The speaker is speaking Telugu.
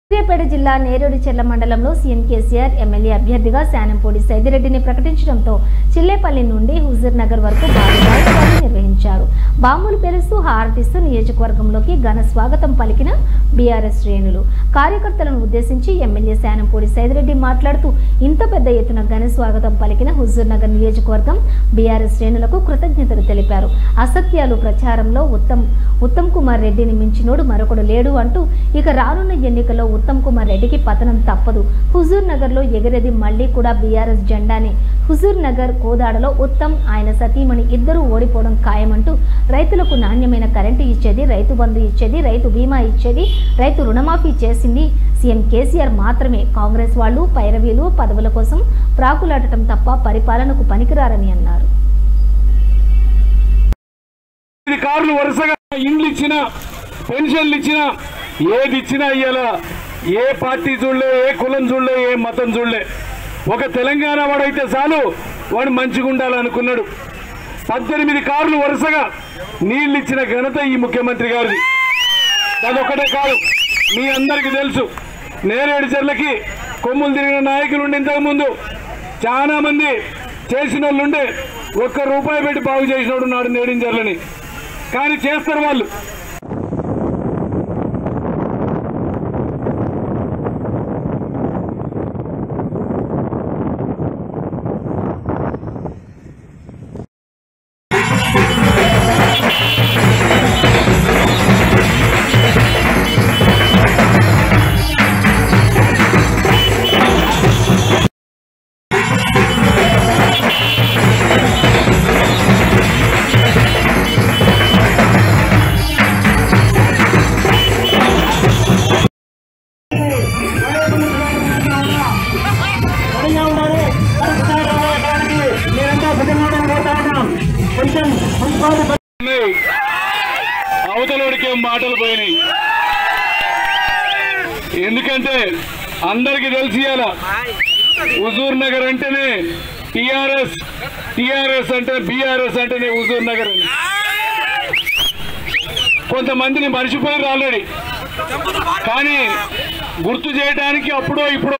సూర్యాపేట జిల్లా నేరేడుచెర్ల మండలంలో సీఎం కేసీఆర్ ఎమ్మెల్యే అభ్యర్థిగా శానంపూడి సైదిరెడ్డిని ప్రకటించడంతో చిల్లేపల్లి నుండి హుజూర్ నగర్ వరకు భారీ ర్యాలీ నిర్వహించారు బాంబులు పేలుస్తూ హారతిస్తూ నియోజకవర్గంలోకి ఘన స్వాగతం పలికిన బీఆర్ఎస్ శ్రేణులు కార్యకర్తలను ఉద్దేశించి ఎమ్మెల్యే శానంపూడి సైదిరెడ్డి మాట్లాడుతూ ఇంత పెద్ద ఎత్తున ఘన స్వాగతం పలికిన హుజూర్ నగర్ నియోజకవర్గం బీఆర్ఎస్ శ్రేణులకు కృతజ్ఞతలు తెలిపారు అసత్యాలు ప్రచారంలో ఉత్తమ్ ఉత్తమ్ కుమార్ రెడ్డిని మించినోడు మరొకడు లేడు అంటూ ఇక రానున్న ఎన్నికల్లో ఉత్తమ్ కుమార్ రెడ్డికి పతనం తప్పదు హుజూర్ నగర్ లో ఎగిరేది మళ్లీ కూడా బీఆర్ఎస్ జెండానే హుజూర్ నగర్ కోదాడలో ఉత్తమ్ ఆయన సతీమణి ఇద్దరూ ఓడిపోవడం ఖాయమంటూ రైతులకు నాణ్యమైన కరెంటు ఇచ్చేది రైతు బంధు ఇచ్చేది రైతు బీమా ఇచ్చేది రైతు రుణమాఫీ చేసింది సీఎం కేసీఆర్ మాత్రమే కాంగ్రెస్ వాళ్ళు పైరవీలు పదవుల కోసం ప్రాకులాడటం తప్ప పరిపాలనకు పనికిరారని అన్నారు ఇది కార్లు వరుసగా ఇండ్లు ఇచ్చిన పెన్షన్లు ఇచ్చిన ఏది ఇచ్చినా ఇయ్యాల ఏ పార్టీ చూడలే ఏ కులం చూడలే ఏ మతం చూడలే ఒక తెలంగాణ వాడైతే చాలు వాడు మంచిగా ఉండాలనుకున్నాడు పద్దెనిమిది కార్లు వరుసగా నీళ్ళు ఇచ్చిన ఘనత ఈ ముఖ్యమంత్రి గారిది అదొక్కటే కాదు మీ అందరికీ తెలుసు నేరేడు చెర్లకి కొమ్ములు తిరిగిన నాయకులు ఉండే ఇంతకు ముందు చాలా మంది చేసిన వాళ్ళు ఉండే ఒక్క రూపాయి పెట్టి బాగు చేసినోడు నాడు నేడిన చెర్లని కానీ చేస్తారు వాళ్ళు ఉన్నాయి. అవతలోడికి మాటలు పోయినాయి ఎందుకంటే అందరికి తెలిసి ఇవాళ హుజూర్ నగర్ అంటేనే టిఆర్ఎస్ టిఆర్ఎస్ అంటే బీఆర్ఎస్ అంటేనే హుజూర్ నగర్ అని కొంతమందిని మర్చిపోయారు ఆల్రెడీ కానీ గుర్తు చేయడానికి అప్పుడో ఇప్పుడో